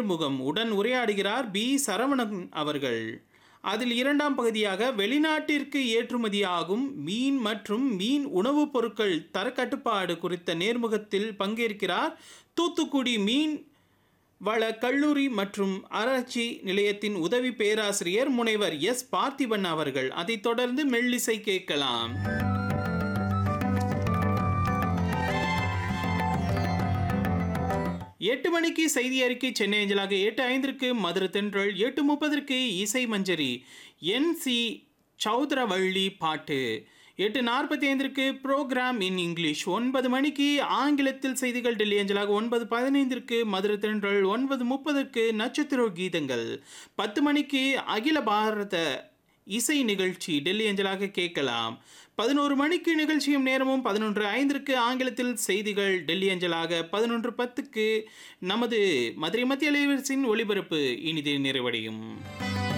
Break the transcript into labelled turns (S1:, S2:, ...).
S1: நேர்முகம் உடன் உரையாடுகிறார் பி சரவணன் அவர்கள் அதில் இரண்டாம் பகுதியாக வெளிநாட்டிற்கு ஏற்றுமதியாகும் மீன் மற்றும் மீன் உணவுப் பொருட்கள் தரக்கட்டுப்பாடு குறித்த நேர்முகத்தில் பங்கேற்கிறார் தூத்துக்குடி மீன் வள கல்லூரி மற்றும் ஆராய்ச்சி நிலையத்தின் உதவி பேராசிரியர் முனைவர் எஸ் பார்த்திபன் அவர்கள் அதைத் தொடர்ந்து மெல்லிசை கேட்கலாம் எட்டு மணிக்கு செய்தி அறிக்கை சென்னை அஞ்சலாக எட்டு ஐந்திற்கு மதுரை தென்றல் எட்டு முப்பதற்கு இசை மஞ்சரி என் சி சௌத்ரவள்ளி பாட்டு எட்டு நாற்பத்தி ஐந்திற்கு ப்ரோக்ராம் இன் இங்கிலீஷ் ஒன்பது மணிக்கு ஆங்கிலத்தில் செய்திகள் டெல்லி அஞ்சலாக ஒன்பது பதினைந்திற்கு மதுரை தென்றல் ஒன்பது முப்பதற்கு நட்சத்திர கீதங்கள் பத்து மணிக்கு அகில பாரத இசை நிகழ்ச்சி டெல்லி அஞ்சலாக கேட்கலாம் பதினோரு மணிக்கு நிகழ்ச்சியும் நேரமும் பதினொன்று ஐந்திற்கு ஆங்கிலத்தில் செய்திகள் டெல்லி அஞ்சலாக பதினொன்று பத்துக்கு நமது மதுரை மத்திய அலைவரிசையின் ஒளிபரப்பு இனிதே நிறைவடையும்